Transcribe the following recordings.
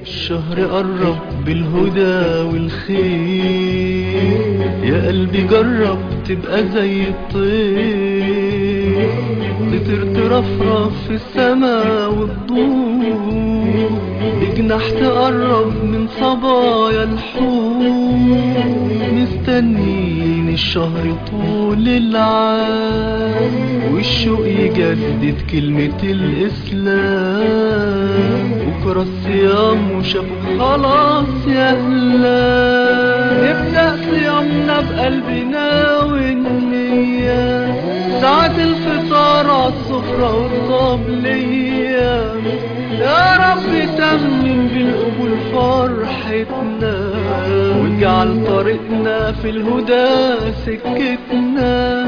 الشهر قرب بالهدى والخير يا قلبي جرب تبقى زي الطير تطير ترفرف في السما وتدور بجناح تقرب من صبايا الحور مستنين الشهر طول العام والشوق يجدد كلمة الإسلام بكرة الصيام وشافوا خلاص يا أهلا نبدأ صيامنا بقلبنا والنية ساعة الفطار عالسفرة والطبلية يا رب تمم بالقبول فرحتنا واجعل طريقنا في الهدى سكتنا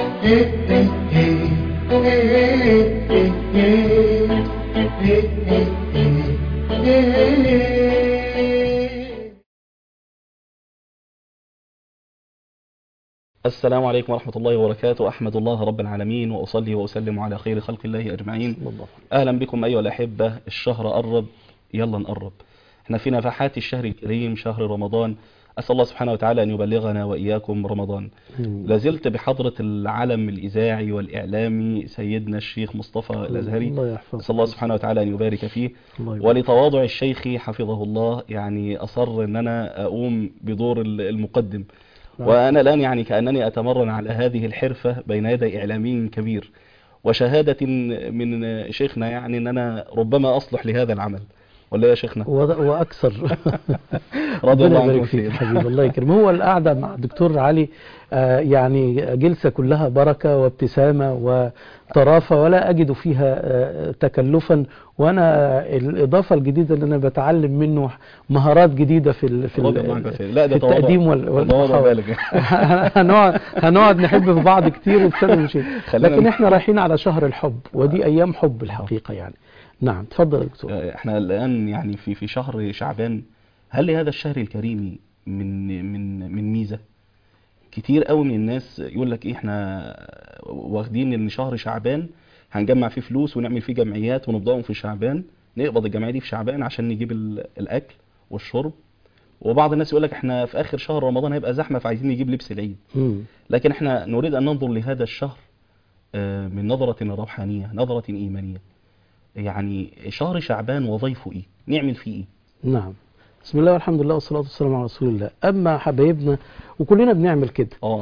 السلام عليكم ورحمة الله وبركاته أحمد الله رب العالمين وأصلي وأسلم على خير خلق الله أجمعين أهلا بكم أيها الأحبة الشهر قرب يلا نقرب احنا في نفحات الشهر الكريم شهر رمضان أسأل الله سبحانه وتعالى أن يبلغنا وإياكم رمضان لازلت بحضرة العلم الإذاعي والإعلامي سيدنا الشيخ مصطفى الأزهري الله يحفظه أسأل الله سبحانه وتعالى أن يبارك فيه الله يبارك. ولتواضع الشيخ حفظه الله يعني أصر أن أنا أقوم بدور المقدم نعم. وأنا الآن يعني كأنني أتمرن على هذه الحرفة بين يدي إعلامي كبير وشهادة من شيخنا يعني أن أنا ربما أصلح لهذا العمل ولا يا شيخنا و- واكثر رضي الله ربنا عنكم يبارك فيك كثير حبيبي الله يكرم هو القعده مع الدكتور علي آه، يعني جلسه كلها بركه وابتسامه وطرافه ولا اجد فيها آه، تكلفا وانا الاضافه الجديده اللي انا بتعلم منه مهارات جديده في ال- في, رضي الله عنكم ال- كثير لا ده في التقديم وال- تواضع والمحاوله بالغ هنقعد هنقعد نحب في بعض كتير وبسبب مش خلينا لكن ن- احنا رايحين على شهر الحب ودي ايام حب الحقيقه يعني نعم تفضل يا دكتور احنا الآن يعني في في شهر شعبان هل لهذا الشهر الكريم من من من ميزة كتير قوي من الناس يقول لك ايه احنا واخدين ان شهر شعبان هنجمع فيه فلوس ونعمل فيه جمعيات ونبدأهم في شعبان نقبض الجمعية دي في شعبان عشان نجيب ال- الأكل والشرب وبعض الناس يقول لك احنا في آخر شهر رمضان هيبقى زحمة فعايزين نجيب لبس العيد مم. لكن احنا نريد أن ننظر لهذا الشهر آه، من نظرة روحانية نظرة إيمانية يعني شهر شعبان وظيفه إيه نعمل فيه إيه نعم بسم الله والحمد لله والصلاة والسلام على رسول الله أما حبايبنا وكلنا بنعمل كده اه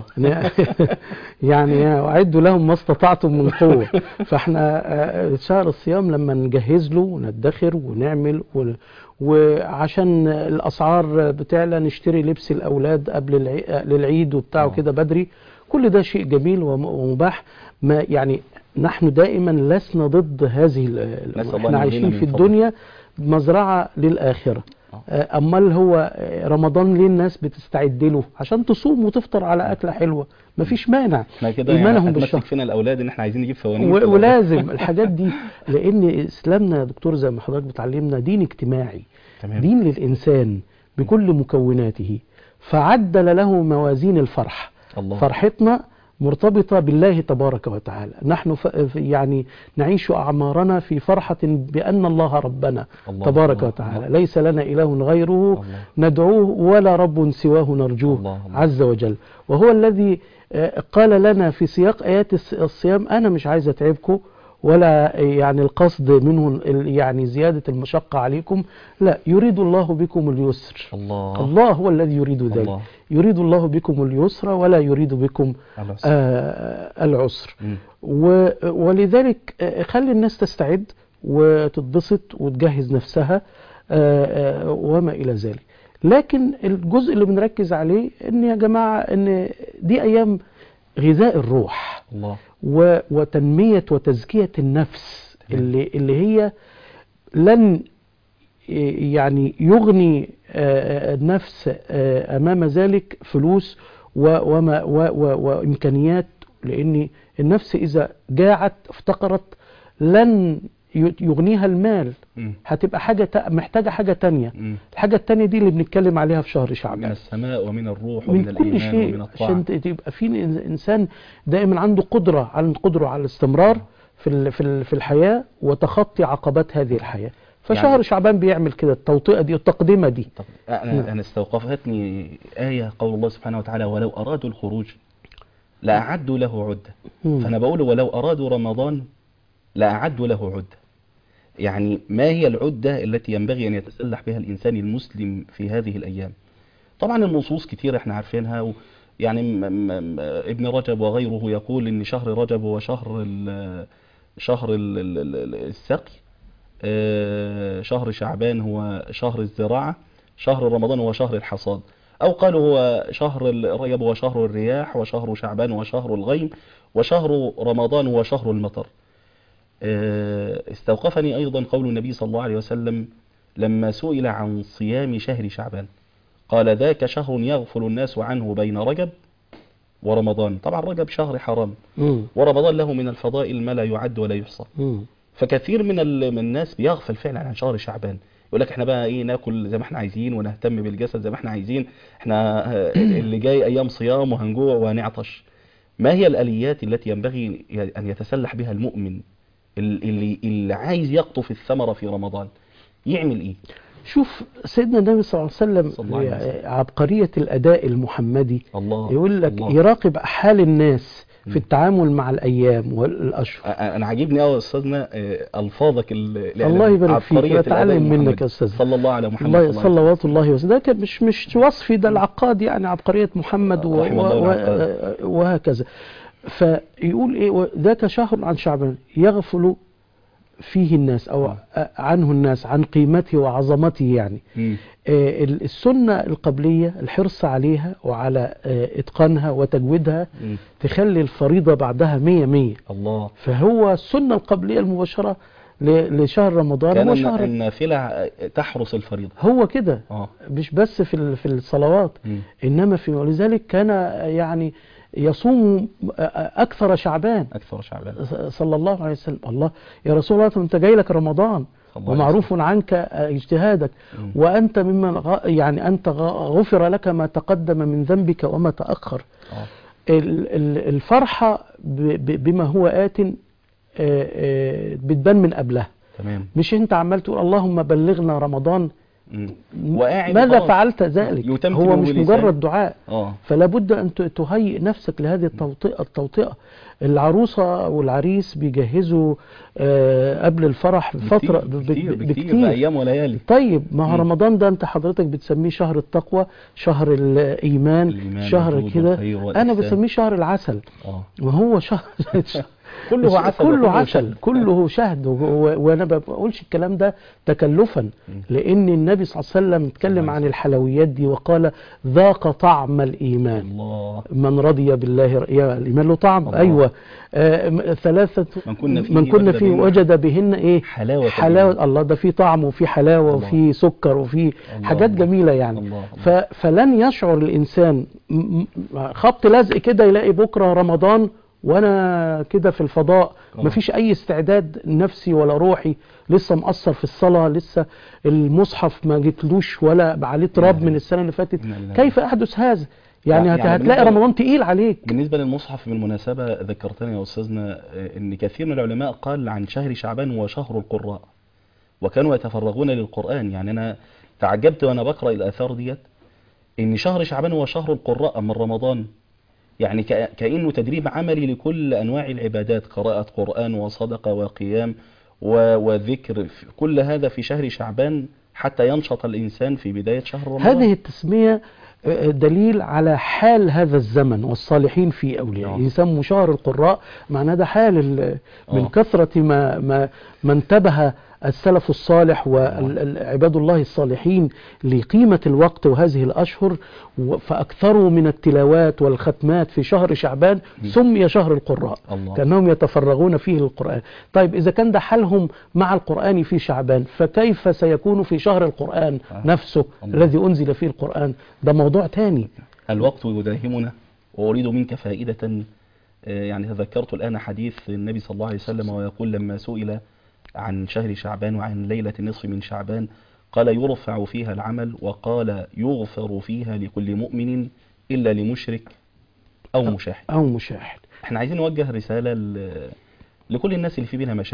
يعني أعدوا لهم ما استطعتم من قوة فاحنا آه، شهر الصيام لما نجهز له وندخر ونعمل و- وعشان الأسعار بتعلى نشتري لبس الأولاد قبل العي- للعيد وبتاعه آه. كده بدري كل ده شيء جميل وم- ومباح ما يعني نحن دائما لسنا ضد هذه ال- ال- نسأل الله احنا أن عايشين يغنينا في من فضله. الدنيا مزرعة للآخرة آه. آه، امال هو آه، رمضان ليه الناس بتستعد له عشان تصوم وتفطر على اكله حلوه مفيش مانع احنا كده يعني ايمانهم هتمسك بالشهر فينا الأولاد إن احنا عايزين نجيب فوانيس و- ولازم الحاجات دي لان اسلامنا يا دكتور زي ما حضرتك بتعلمنا دين اجتماعي تمام دين للانسان بكل مكوناته فعدل له موازين الفرح الله فرحتنا مرتبطة بالله تبارك وتعالى نحن ف... يعني نعيش أعمارنا في فرحة بأن الله ربنا الله تبارك الله وتعالى الله. ليس لنا إله غيره الله. ندعوه ولا رب سواه نرجوه الله الله. عز وجل وهو الذي آه، قال لنا في سياق آيات الص- الصيام أنا مش عايز أتعبكم ولا يعني القصد منه ال- يعني زيادة المشقة عليكم لا يريد الله بكم اليسر الله الله هو الذي يريد ذلك الله يريد الله بكم اليسر ولا يريد بكم العسر. آه العسر مم. و- ولذلك آه، خلي الناس تستعد وتتبسط وتجهز نفسها آه، آه، وما إلى ذلك لكن الجزء اللي بنركز عليه ان يا جماعة ان دي ايام غذاء الروح الله و- وتنمية وتزكية النفس اللي, اللي هي لن يعني يغني آه، النفس آه، أمام ذلك فلوس و- وما و- و- وإمكانيات لأن النفس إذا جاعت افتقرت لن ي- يغنيها المال مم. هتبقى حاجة تا- محتاجة حاجة تانية مم. الحاجة التانية دي اللي بنتكلم عليها في شهر من شعبان السماء ومن الروح ومن من كل الإيمان شيء ومن الطاعة عشان ت- تبقى في انسان دائما عنده قدره على قدره على الاستمرار في ال- في ال- في الحياه وتخطي عقبات هذه الحياه فشهر يعني- شعبان بيعمل كده التوطئة دي التقدمة دي طب انا انا استوقفتني ايه قول الله سبحانه وتعالى ولو ارادوا الخروج لاعدوا له عده مم. فانا بقول ولو ارادوا رمضان لاعدوا له عده يعني ما هي العده التي ينبغي ان يتسلح بها الانسان المسلم في هذه الايام طبعا النصوص كتير احنا عارفينها و يعني م م م ابن رجب وغيره يقول ان شهر رجب هو شهر ال شهر ال ال ال السقي آه، شهر شعبان هو شهر الزراعة شهر رمضان هو شهر الحصاد أو قالوا هو شهر ال- رجب هو شهر الرياح وشهر شعبان هو شهر الغيم وشهر رمضان هو شهر المطر آه، استوقفني أيضا قول النبي صلى الله عليه وسلم لما سئل عن صيام شهر شعبان قال ذاك شهر يغفل الناس عنه بين رجب ورمضان طبعا رجب شهر حرام مم. ورمضان له من الفضائل ما لا يعد ولا يحصى مم. فكثير من ال- من الناس بيغفل فعلا عن شهر شعبان يقول لك احنا بقى ايه ناكل زي ما احنا عايزين ونهتم بالجسد زي ما احنا عايزين احنا آه، اللي جاي ايام صيام وهنجوع وهنعطش ما هي الاليات التي ينبغي ان يتسلح بها المؤمن ال- اللي اللي عايز يقطف الثمره في رمضان يعمل ايه شوف سيدنا النبي صلى الله عليه وسلم صلى الله عليه وسلم. عبقرية الأداء المحمدي الله يقول لك الله. يراقب حال الناس مم. في التعامل مع الأيام والأشهر أ- انا عاجبني قوي يا استاذنا آه، الفاظك ال- الله يبارك فيك عبقرية ويتعلم الأداء منك المحمدي. يا أستاذ. صلى الله على محمد الله صلى الله عليه صلوات الله وسلم ده كان مش مش وصفي ده العقاد يعني عبقرية محمد و رحم الله و العقاد. وهكذا فيقول ايه ذاك شهر عن شعبان يغفل فيه الناس او آه. عنه الناس عن قيمته وعظمته يعني مم. آه، ال- السنة القبلية الحرص عليها وعلى آه، إتقانها وتجويدها مم. تخلي الفريضة بعدها مية مية الله فهو السنة القبلية المباشرة ل- لشهر رمضان كان هو الن- شهر النافلة تحرس الفريضة هو كده اه مش بس في ال- في الصلوات مم. إنما في ولذلك كان يعني يصوم أكثر شعبان أكثر شعبان صلى الله عليه وسلم الله يا رسول الله أنت جاي لك رمضان صلى الله عليه ومعروف عنك اجتهادك مم. وأنت ممن غ... يعني أنت غ- غفر لك ما تقدم من ذنبك وما تأخر اه ال- ال- الفرحة ب... ب... بما هو آت آه، آه، بتبان من قبلها تمام مش انت عمال تقول اللهم بلغنا رمضان مم. وقاعد ماذا خلاص. فعلت ذلك يتمتم هو مش بلسان. مجرد دعاء اه فلا بد ان ت- تهيئ نفسك لهذه التوطئه التوطئه العروسه والعريس بيجهزوا آه، قبل الفرح فتره ب- ب- بكتير بكتير, بكتير بأيام وليالي طيب ما هو مم. رمضان ده انت حضرتك بتسميه شهر التقوى شهر الايمان الإيمان شهر والجود كده والخير انا والإحسان. بسميه شهر العسل اه وهو شهر كله عسل كله وكله عسل شهد. كله شهد و- و- وانا ما بقولش الكلام ده تكلفا لان النبي صلى الله عليه وسلم اتكلم الله عن الحلويات دي وقال ذاق طعم الايمان الله من رضي بالله ر- يا الايمان له طعم الله. ايوه آه م- ثلاثه من كنا فيه من كنا وجد فيه بهن وجد بهن ايه حلاوة حلاوه الله ده فيه طعم وفيه حلاوه الله. وفيه سكر وفيه الله. حاجات جميله يعني الله. ف فلن يشعر الانسان م- م- خبط لزق كده يلاقي بكره رمضان وانا كده في الفضاء آه. مفيش اي استعداد نفسي ولا روحي لسه مقصر في الصلاه لسه المصحف ما جتلوش ولا عليه تراب لا. من السنه اللي فاتت لا، لا. كيف احدث هذا يعني, يعني هت- هتلاقي بالنسبة- رمضان تقيل عليك بالنسبة للمصحف بالمناسبة ذكرتني يا أستاذنا آه، إن كثير من العلماء قال عن شهر شعبان هو شهر القراء وكانوا يتفرغون للقرآن يعني أنا تعجبت وأنا بقرأ الآثار ديت إن شهر شعبان هو شهر القراء من رمضان يعني كأ- كأنه تدريب عملي لكل أنواع العبادات قراءة قرآن وصدقة وقيام و- وذكر كل هذا في شهر شعبان حتى ينشط الإنسان في بداية شهر رمضان هذه التسمية آه، دليل على حال هذا الزمن والصالحين في أولياء آه. يسموا شهر القراء معناه ده حال ال- من آه. كثرة ما, ما, ما انتبه السلف الصالح وعباد الله الصالحين لقيمة الوقت وهذه الأشهر و- فأكثروا من التلاوات والختمات في شهر شعبان سمي شهر القراء الله. كأنهم يتفرغون فيه للقرآن طيب إذا كان ده حالهم مع القرآن في شعبان فكيف سيكون في شهر القرآن آه. نفسه الله. الذي أنزل فيه القرآن ده موضوع تاني الوقت يداهمنا وأريد منك فائدة آه، يعني تذكرت الآن حديث النبي صلى الله عليه وسلم ويقول لما سئل عن شهر شعبان وعن ليلة النصف من شعبان قال يرفع فيها العمل وقال يغفر فيها لكل مؤمن إلا لمشرك أو مشاحن أو مشاحن احنا عايزين نوجه رسالة ل- لكل الناس اللي في بينها مشاكل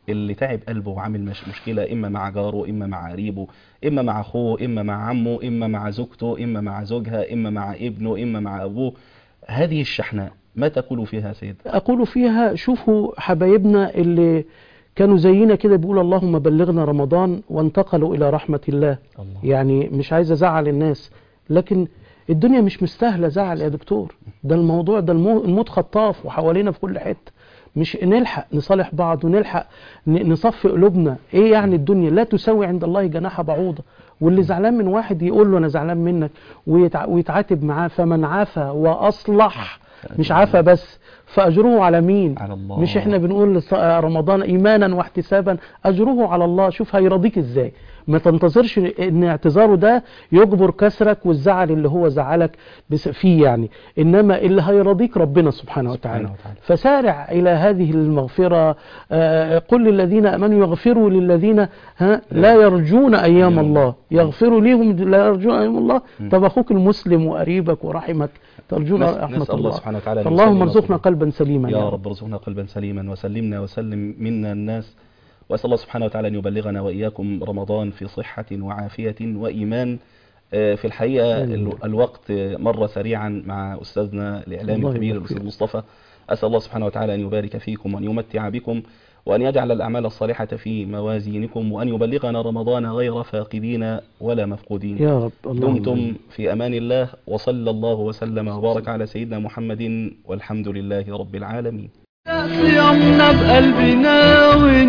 اللي تعب قلبه وعامل مش مشكلة إما مع جاره إما مع قريبه إما مع أخوه إما مع عمه إما مع زوجته إما مع زوجها إما مع ابنه إما مع أبوه هذه الشحناء ما تقول فيها سيد أقول فيها شوفوا حبايبنا اللي كانوا زينا كده بيقول اللهم بلغنا رمضان وانتقلوا إلى رحمة الله الله يعني مش عايز أزعل الناس لكن الدنيا مش مستاهلة زعل يا دكتور ده الموضوع ده المو- الموت خطاف وحوالينا في كل حتة مش نلحق نصالح بعض ونلحق ن- نصفي قلوبنا ايه يعني الدنيا لا تساوي عند الله جناح بعوضة واللي زعلان من واحد يقول له انا زعلان منك ويتع- ويتعاتب معاه فمن عفى واصلح مش عفى بس فاجره على مين على الله مش احنا بنقول لص- رمضان ايمانا واحتسابا اجره على الله شوف هيرضيك ازاي ما تنتظرش ان اعتذاره ده يجبر كسرك والزعل اللي هو زعلك بس- فيه يعني انما اللي هيرضيك ربنا سبحانه وتعالى سبحانه وتعالى. فسارع الى هذه المغفره آه، قل للذين امنوا يغفروا للذين ها لا يرجون ايام أيام الله الله. يغفروا ليهم لا يرجون ايام الله م. طب اخوك المسلم وقريبك ورحمك ترجون نس- رحمه نسأل الله الله سبحانه وتعالى أن اللهم يسلم ارزقنا قلوبنا. قلبا سليما يا رب ارزقنا قلبا سليما وسلمنا وسلم منا الناس وأسأل الله سبحانه وتعالى أن يبلغنا وإياكم رمضان في صحة وعافية وإيمان آه، في الحقيقة آمين. ال- الوقت مر سريعا مع أستاذنا الإعلامي الله الكبير يبارك الأستاذ فيك. مصطفى أسأل الله سبحانه وتعالى أن يبارك فيكم وأن يمتع بكم وأن يجعل الأعمال الصالحة في موازينكم وأن يبلغنا رمضان غير فاقدين ولا مفقودين يا رب اللهم دمتم في أمان الله وصلى الله وسلم وبارك على سيدنا محمد والحمد لله رب العالمين صيامنا بقلبنا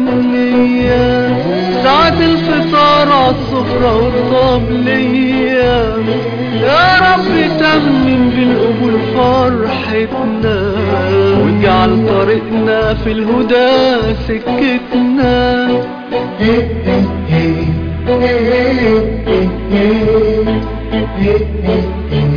والنية ساعة الفطار عالسفرة والطبلية يا رب تمم بالقبول فرحتنا واجعل طريقنا في الهدى سكتنا Hey, hey, hey, hey, hey, hey, hey, hey, hey.